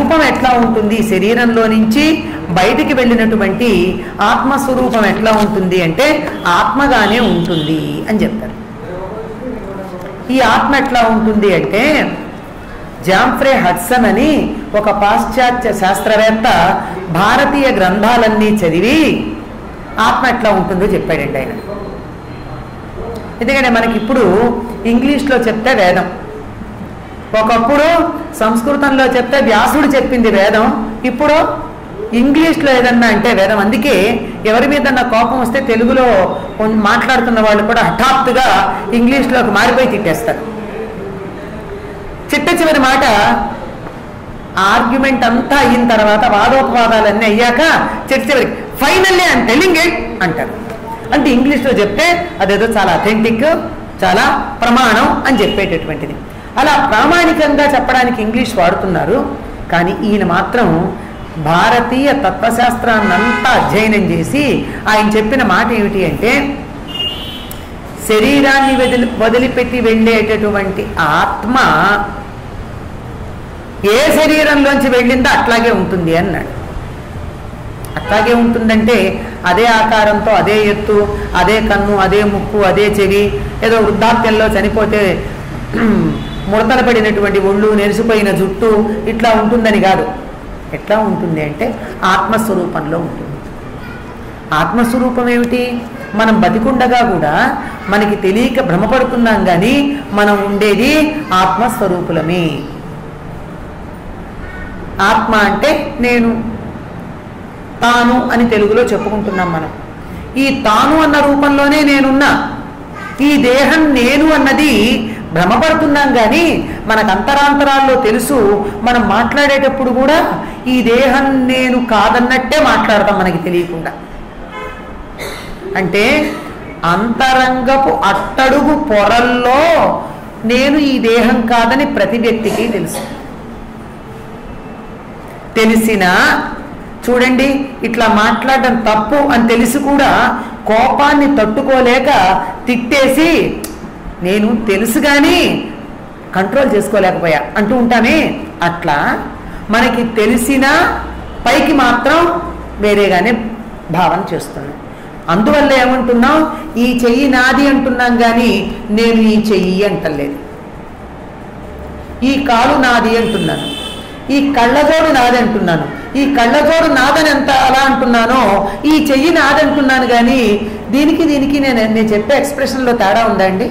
రూపం ఎట్లా ఉంటుంది శరీరంలో నుంచి బయటికి వెళ్ళినటువంటి ఆత్మస్వరూపం ఎట్లా ఉంటుంది అంటే ఆత్మగానే ఉంటుంది అని చెప్తారు ఈ ఆత్మ ఎట్లా ఉంటుంది అంటే జాంఫ్రే హడ్సన్ అని ఒక పాశ్చాత్య శాస్త్రవేత్త భారతీయ గ్రంథాలన్నీ చదివి ఆత్మ ఎట్లా ఉంటుందో చెప్పాడండి ఆయన ఎందుకంటే మనకి ఇప్పుడు ఇంగ్లీష్లో చెప్తే వేదం ఒకప్పుడు సంస్కృతంలో చెప్తే వ్యాసుడు చెప్పింది వేదం ఇప్పుడు ఇంగ్లీష్లో ఏదన్నా అంటే వేదం అందుకే ఎవరి మీద కోపం వస్తే తెలుగులో కొన్- మాట్లాడుతున్న వాళ్ళు కూడా హఠాత్తుగా ఇంగ్లీష్లోకి మారిపోయి తిట్టేస్తారు చిట్ట చివరి మాట ఆర్గ్యుమెంట్ అంతా అయిన తర్వాత వాదోపవాదాలన్నీ అయ్యాక చిట్ట చివరికి ఫైనల్లీ ఐమ్ టెలింగ్ ఇట్ అంటారు అంటే ఇంగ్లీష్లో చెప్తే అదేదో చాలా అథెంటిక్ చాలా ప్రమాణం అని చెప్పేటటువంటిది అలా ప్రామాణికంగా చెప్పడానికి ఇంగ్లీష్ వాడుతున్నారు కానీ ఈయన మాత్రం భారతీయ తత్వశాస్త్రాన్నంతా అధ్యయనం చేసి ఆయన చెప్పిన మాట ఏమిటి అంటే శరీరాన్ని వదిలి వదిలిపెట్టి వెళ్ళేటటువంటి ఆత్మ ఏ శరీరంలోంచి వెళ్ళిందో అట్లాగే ఉంటుంది అన్నాడు అట్లాగే ఉంటుందంటే అదే ఆకారంతో అదే ఎత్తు అదే కన్ను అదే ముక్కు అదే చెవి ఏదో వృద్ధాప్యంలో చనిపోతే ముడతలు పడినటువంటి ఒళ్ళు నెరిసిపోయిన జుట్టు ఇట్లా ఉంటుందని కాదు ఎట్లా ఉంటుంది అంటే ఆత్మస్వరూపంలో ఉంటుంది ఆత్మస్వరూపం ఏమిటి మనం బతికుండగా కూడా మనకి తెలియక భ్రమపడుతున్నాం కానీ మనం ఉండేది ఆత్మస్వరూపులమే ఆత్మ అంటే నేను తాను అని తెలుగులో చెప్పుకుంటున్నాం మనం ఈ తాను అన్న రూపంలోనే నేనున్నా ఈ దేహం నేను అన్నది భ్రమపడుతున్నాం కానీ మనకు అంతరాంతరాల్లో తెలుసు మనం మాట్లాడేటప్పుడు కూడా ఈ దేహం నేను కాదన్నట్టే మాట్లాడతాం మనకి తెలియకుండా అంటే అంతరంగపు అట్టడుగు పొరల్లో నేను ఈ దేహం కాదని ప్రతి వ్యక్తికి తెలుసు తెలిసినా చూడండి ఇట్లా మాట్లాడడం తప్పు అని తెలిసి కూడా కోపాన్ని తట్టుకోలేక తిట్టేసి నేను తెలుసు కానీ కంట్రోల్ చేసుకోలేకపోయా అంటూ ఉంటామే అట్లా మనకి తెలిసినా పైకి మాత్రం వేరేగానే భావన చేస్తున్నాం అందువల్ల ఏమంటున్నాం ఈ చెయ్యి నాది అంటున్నాం కానీ నేను ఈ చెయ్యి అంటలేదు ఈ కాలు నాది అంటున్నాను ఈ కళ్ళజోడు నాది అంటున్నాను ఈ కళ్ళజోడు నాదని ఎంత అలా అంటున్నానో ఈ చెయ్యి నాదంటున్నాను కానీ దీనికి దీనికి నేను నేను చెప్పే ఎక్స్ప్రెషన్లో తేడా ఉందండి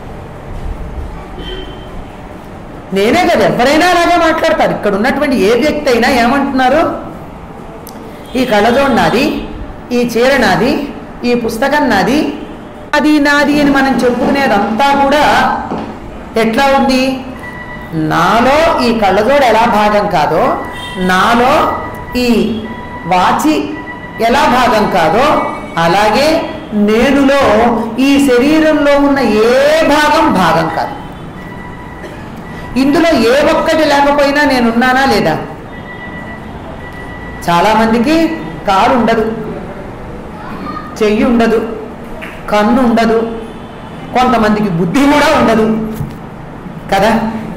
నేనే కదా ఎవరైనా అలాగే మాట్లాడతారు ఇక్కడ ఉన్నటువంటి ఏ వ్యక్తి అయినా ఏమంటున్నారు ఈ కళ్ళజోడు నాది ఈ చీర నాది ఈ పుస్తకం నాది అది నాది అని మనం చెప్పుకునేదంతా కూడా ఎట్లా ఉంది నాలో ఈ కళ్ళజోడు ఎలా భాగం కాదో నాలో ఈ వాచి ఎలా భాగం కాదో అలాగే నేనులో ఈ శరీరంలో ఉన్న ఏ భాగం భాగం కాదు ఇందులో ఏ ఒక్కటి లేకపోయినా నేనున్నానా లేదా చాలామందికి కారు ఉండదు చెయ్యి ఉండదు కన్ను ఉండదు కొంతమందికి బుద్ధి కూడా ఉండదు కదా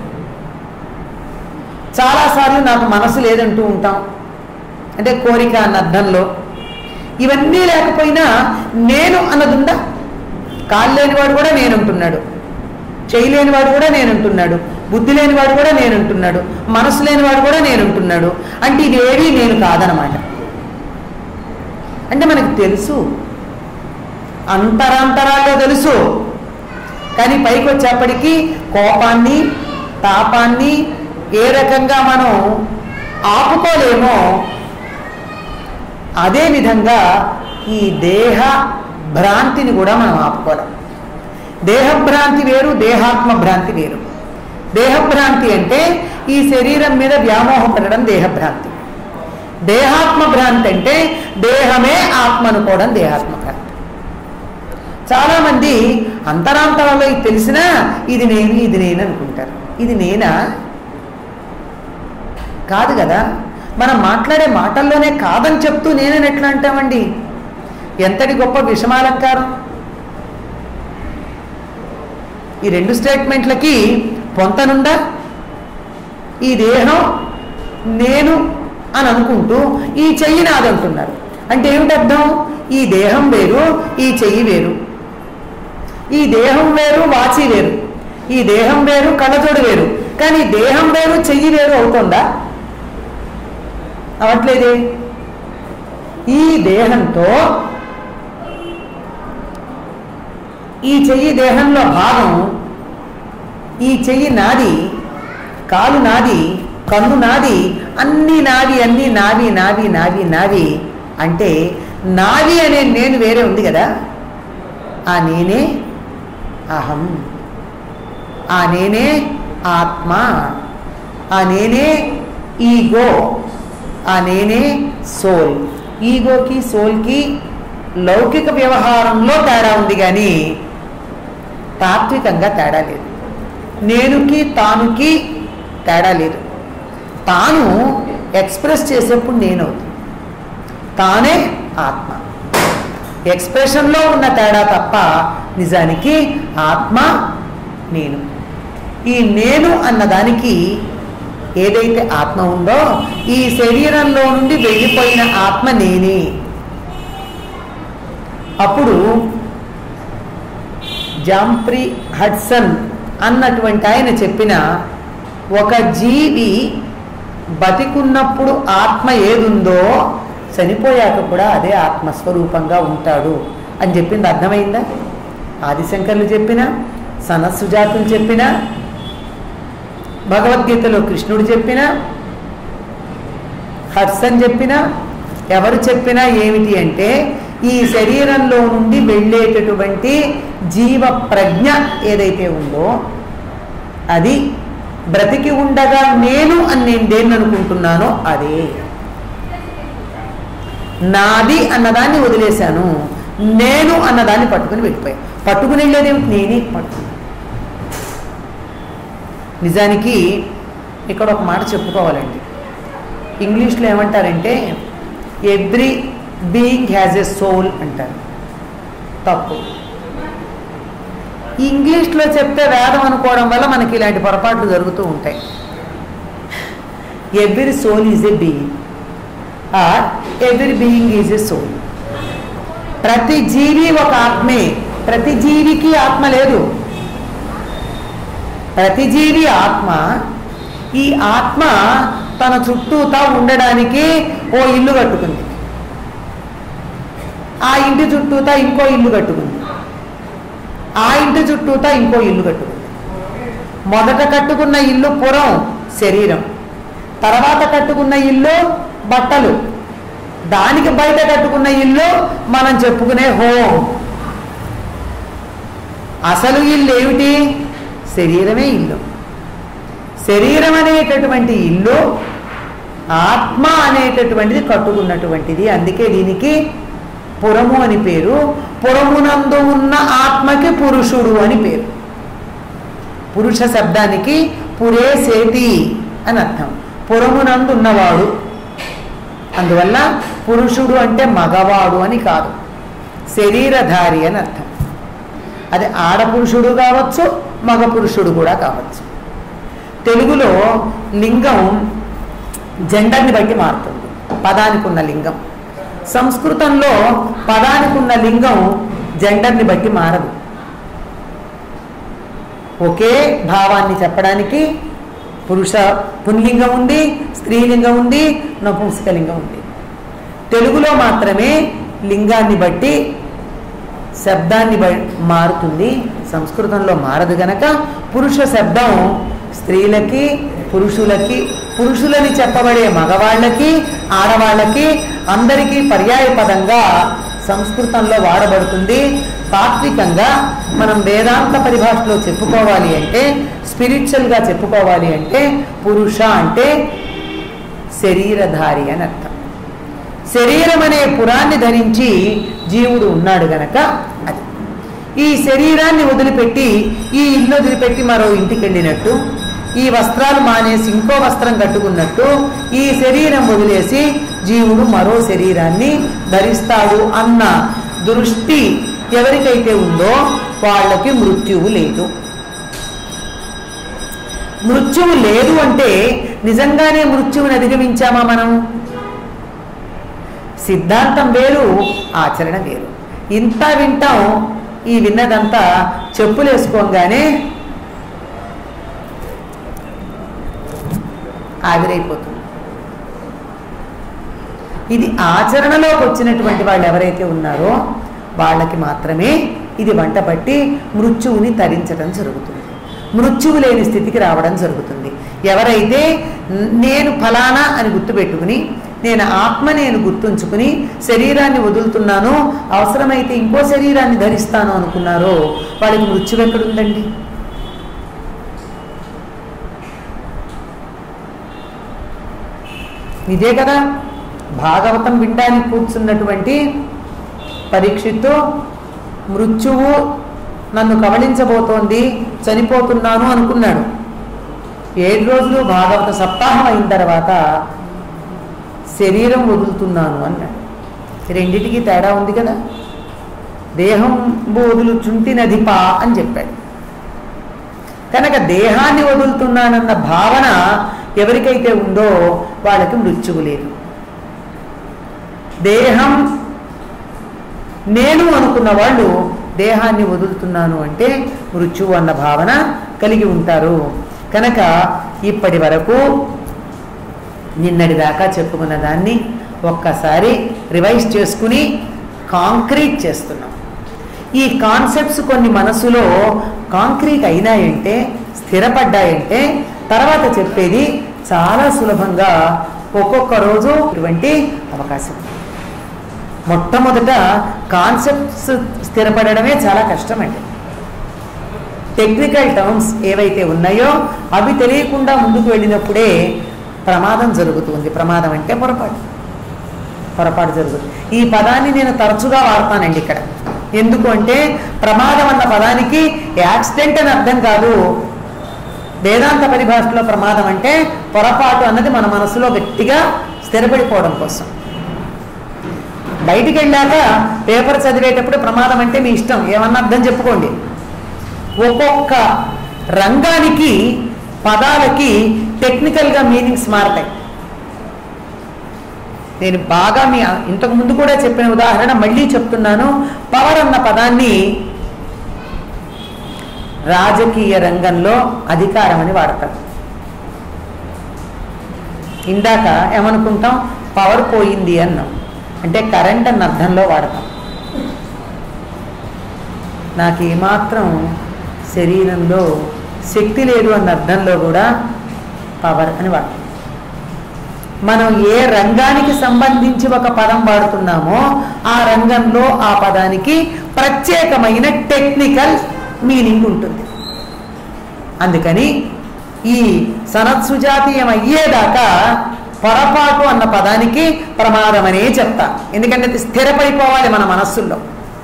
చాలాసార్లు నాకు మనసు లేదంటూ ఉంటాం అంటే కోరిక అన్న అర్థంలో ఇవన్నీ లేకపోయినా నేను అన్నది ఉందా కాళ్ళు లేనివాడు కూడా నేనుంటున్నాడు చేయి లేనివాడు కూడా నేనుంటున్నాడు బుద్ధి లేనివాడు కూడా నేనుంటున్నాడు మనసు లేనివాడు కూడా నేనుంటున్నాడు అంటే ఇది ఏది నేను కాదనమాట అంటే మనకు తెలుసు అంతరాంతరాల్లో తెలుసు కానీ పైకి వచ్చేప్పటికీ కోపాన్ని తాపాన్ని ఏ రకంగా మనం ఆపుకోలేమో అదే విధంగా ఈ దేహ భ్రాంతిని కూడా మనం ఆపుకోలేం దేహభ్రాంతి వేరు దేహాత్మ భ్రాంతి వేరు దేహభ్రాంతి అంటే ఈ శరీరం మీద వ్యామోహం పడడం దేహభ్రాంతి దేహాత్మ భ్రాంతి అంటే దేహమే ఆత్మ అనుకోవడం దేహాత్మ భ్రాంతి చాలామంది అంతరాంతరంలో ఇది తెలిసినా ఇది నేను ఇది నేను అనుకుంటారు ఇది నేనా కాదు కదా మనం మాట్లాడే మాటల్లోనే కాదని చెప్తూ నేనని ఎట్లా అంటామండి ఎంతటి గొప్ప విషమాలంకారం ఈ రెండు స్టేట్మెంట్లకి పొంతనుందా ఈ దేహం నేను అని అనుకుంటూ ఈ చెయ్యి నాదంటున్నారు అంటే ఏమిటి అర్థం ఈ దేహం వేరు ఈ చెయ్యి వేరు ఈ దేహం వేరు వాచి వేరు ఈ దేహం వేరు కళ్ళజోడు వేరు కానీ దేహం వేరు చెయ్యి వేరు అవుతుందా అవట్లేదే ఈ దేహంతో ఈ చెయ్యి దేహంలో భాగం ఈ చెయ్యి నాది కాలు నాది కన్ను నాది అన్ని నావి అన్ని నావి నావి నావి నావి అంటే నావి అనే నేను వేరే ఉంది కదా ఆ నేనే అహం ఆ నేనే ఆత్మ ఆ నేనే ఈగో ఆ నేనే సోల్ ఈగోకి సోల్కి లౌకిక వ్యవహారంలో తేడా ఉంది కానీ తాత్వికంగా తేడా లేదు నేనుకి తానుకి తేడా లేదు తాను ఎక్స్ప్రెస్ చేసేప్పుడు నేనవుతుంది తానే ఆత్మ ఎక్స్ప్రెషన్లో ఉన్న తేడా తప్ప నిజానికి ఆత్మ నేను ఈ నేను అన్నదానికి ఏదైతే ఆత్మ ఉందో ఈ శరీరంలో నుండి వెళ్ళిపోయిన ఆత్మ నేనే అప్పుడు జాంప్రీ హడ్సన్ అన్నటువంటి ఆయన చెప్పిన ఒక జీవి బతికున్నప్పుడు ఆత్మ ఏదుందో చనిపోయాక కూడా అదే ఆత్మస్వరూపంగా ఉంటాడు అని చెప్పింది అర్థమైందా ఆదిశంకర్లు చెప్పిన సనస్సుజాతులు చెప్పిన భగవద్గీతలో కృష్ణుడు చెప్పిన హర్సన్ చెప్పిన ఎవరు చెప్పినా ఏమిటి అంటే ఈ శరీరంలో నుండి వెళ్ళేటటువంటి జీవ ప్రజ్ఞ ఏదైతే ఉందో అది బ్రతికి ఉండగా నేను అని నేను దేన్ని అనుకుంటున్నానో అదే నాది అన్నదాన్ని వదిలేశాను నేను అన్నదాన్ని పట్టుకుని వెళ్ళిపోయాను పట్టుకుని వెళ్ళేదేమిటి నేనే పట్టుకున్నాను నిజానికి ఇక్కడ ఒక మాట చెప్పుకోవాలండి ఇంగ్లీష్లో ఏమంటారంటే every being has a soul అంటారు తప్పు ఇంగ్లీష్లో చెప్తే వేదం అనుకోవడం వల్ల మనకి ఇలాంటి పొరపాట్లు జరుగుతూ ఉంటాయి every soul is a being or every being is a soul ప్రతి జీవి ఒక ఆత్మే ప్రతి జీవికి ఆత్మ లేదు ప్రతి జీవి ఆత్మ ఈ ఆత్మ తన చుట్టూతా ఉండడానికి ఓ ఇల్లు కట్టుకుంది ఆ ఇంటి చుట్టూతా ఇంకో ఇల్లు కట్టుకుంది ఆ ఇంటి చుట్టూతా ఇంకో ఇల్లు కట్టుకుంది మొదట కట్టుకున్న ఇల్లు పురం శరీరం తర్వాత కట్టుకున్న ఇల్లు బట్టలు దానికి బయట కట్టుకున్న ఇల్లు మనం చెప్పుకునే హోమ్ అసలు ఇల్లు ఏమిటి శరీరమే ఇల్లు శరీరం అనేటటువంటి ఇల్లు ఆత్మ అనేటటువంటిది కట్టుకున్నటువంటిది అందుకే దీనికి పురము అని పేరు పురమునందు ఉన్న ఆత్మకి పురుషుడు అని పేరు పురుష శబ్దానికి పురే సేటి అని అర్థం పురమునందు ఉన్నవాడు అందువల్ల పురుషుడు అంటే మగవాడు అని కాదు శరీరధారి అని అర్థం అది ఆడపురుషుడు కావచ్చు మగ పురుషుడు కూడా కావచ్చు తెలుగులో లింగం జెండర్ని బట్టి మారుతుంది పదానికి ఉన్న లింగం సంస్కృతంలో పదానికి ఉన్న లింగం జెండర్ని బట్టి మారదు ఒకే భావాన్ని చెప్పడానికి పురుష పుంలింగం ఉంది స్త్రీలింగం ఉంది నపుంసకలింగం ఉంది తెలుగులో మాత్రమే లింగాన్ని బట్టి శబ్దాన్ని బ- మారుతుంది సంస్కృతంలో మారదు గనక పురుష శబ్దం స్త్రీలకి పురుషులకి పురుషులని చెప్పబడే మగవాళ్ళకి ఆడవాళ్ళకి అందరికీ పర్యాయ పదంగా సంస్కృతంలో వాడబడుతుంది తాత్వికంగా మనం వేదాంత పరిభాషలో చెప్పుకోవాలి అంటే స్పిరిచువల్గా చెప్పుకోవాలి అంటే పురుష అంటే శరీరధారి అని అర్థం శరీరం అనే పురాన్ని ధరించి జీవుడు ఉన్నాడు గనక అది ఈ శరీరాన్ని వదిలిపెట్టి ఈ ఇల్లు వదిలిపెట్టి మరో ఇంటికి వెళ్ళినట్టు ఈ వస్త్రాలు మానేసి ఇంకో వస్త్రం కట్టుకున్నట్టు ఈ శరీరం వదిలేసి జీవుడు మరో శరీరాన్ని ధరిస్తాడు అన్న దృష్టి ఎవరికైతే ఉందో వాళ్ళకి మృత్యువు లేదు మృత్యువు లేదు అంటే నిజంగానే మృత్యువుని అధిగమించామా మనం సిద్ధాంతం వేరు ఆచరణ వేరు ఇంత వింటాం ఈ విన్నదంతా చెప్పులు వేసుకోగానే ఆవిరైపోతుంది ఇది ఆచరణలోకి వచ్చినటువంటి వాళ్ళు ఎవరైతే ఉన్నారో వాళ్ళకి మాత్రమే ఇది వంట పట్టి మృత్యువుని తరించడం జరుగుతుంది మృత్యువు లేని స్థితికి రావడం జరుగుతుంది ఎవరైతే "న- నేను ఫలానా అని గుర్తుపెట్టుకుని నేను ఆత్మ నేను గుర్తుంచుకుని శరీరాన్ని వదులుతున్నాను అవసరమైతే ఇంకో శరీరాన్ని ధరిస్తాను అనుకున్నారో వాళ్ళకి మృత్యువు ఎక్కడుందండి ఇదే కదా భాగవతం వినడానికి కూర్చున్నటువంటి పరీక్షిత్తు మృత్యువు నన్ను కబళించబోతోంది చనిపోతున్నాను అనుకున్నాడు ఏడు రోజులు భాగవత సప్తాహం అయిన తర్వాత శరీరం వదులుతున్నాను అన్నాడు రెండిటికి తేడా ఉంది కదా దేహం వదులు చుంటి నదిపా అని చెప్పాడు కనుక దేహాన్ని వదులుతున్నానన్న భావన ఎవరికైతే ఉందో వాళ్ళకి మృత్యువు లేదు దేహం నేను అనుకున్న వాళ్ళు దేహాన్ని వదులుతున్నాను అంటే మృత్యువు అన్న భావన కలిగి ఉంటారు కనుక ఇప్పటి వరకు నిన్నటి దాకా చెప్పుకున్న దాన్ని ఒక్కసారి రివైజ్ చేసుకుని కాంక్రీట్ చేస్తున్నాం ఈ కాన్సెప్ట్స్ కొన్ని మనసులో కాంక్రీట్ అయినాయంటే స్థిరపడ్డాయంటే తర్వాత చెప్పేది చాలా సులభంగా ఒక్కొక్క రోజు ఇటువంటి అవకాశం ఉంది. మొట్టమొదట కాన్సెప్ట్స్ స్థిరపడడమే చాలా కష్టమండి టెక్నికల్ టర్మ్స్ ఏవైతే ఉన్నాయో అవి తెలియకుండా ముందుకు వెళ్ళినప్పుడే ప్రమాదం జరుగుతుంది ప్రమాదం అంటే పొరపాటు పొరపాటు జరుగుతుంది ఈ పదాన్ని నేను తరచుగా వాడతానండి ఇక్కడ ఎందుకు అంటే ప్రమాదం అన్న పదానికి యాక్సిడెంట్ అని అర్థం కాదు వేదాంత పరిభాషలో ప్రమాదం అంటే పొరపాటు అన్నది మన మనసులో గట్టిగా స్థిరపడిపోవడం కోసం బయటికి వెళ్ళాక పేపర్ చదివేటప్పుడు ప్రమాదం అంటే మీ ఇష్టం ఏమన్నా అర్థం చెప్పుకోండి ఒక్కొక్క రంగానికి పదాలకి టెక్నికల్గా మీనింగ్స్ మారతాయి నేను బాగా మీ ఇంతకు ముందు కూడా చెప్పిన ఉదాహరణ మళ్ళీ చెప్తున్నాను పవర్ అన్న పదాన్ని రాజకీయ రంగంలో అధికారం అని వాడతారు ఇందాక ఏమనుకుంటాం పవర్ పోయింది అన్నాం అంటే కరెంట్ అన్న అర్థంలో వాడతాం నాకు ఏమాత్రం శరీరంలో శక్తి లేదు అన్న అర్థంలో కూడా పవర్ అని వాడతాం మనం ఏ రంగానికి సంబంధించి ఒక పదం వాడుతున్నామో ఆ రంగంలో ఆ పదానికి ప్రత్యేకమైన టెక్నికల్ మీనింగ్ ఉంటుంది అందుకని ఈ సనత్సుజాతీయం అయ్యేదాకా పొరపాటు అన్న పదానికి ప్రమాదమనే చెప్తా ఎందుకంటే అది స్థిరపడిపోవాలి మన మనస్సుల్లో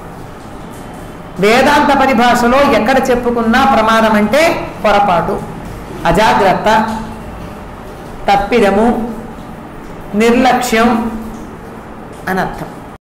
వేదాంత పరిభాషలో ఎక్కడ చెప్పుకున్నా ప్రమాదం అంటే పొరపాటు అజాగ్రత్త తప్పిదము నిర్లక్ష్యం అని అర్థం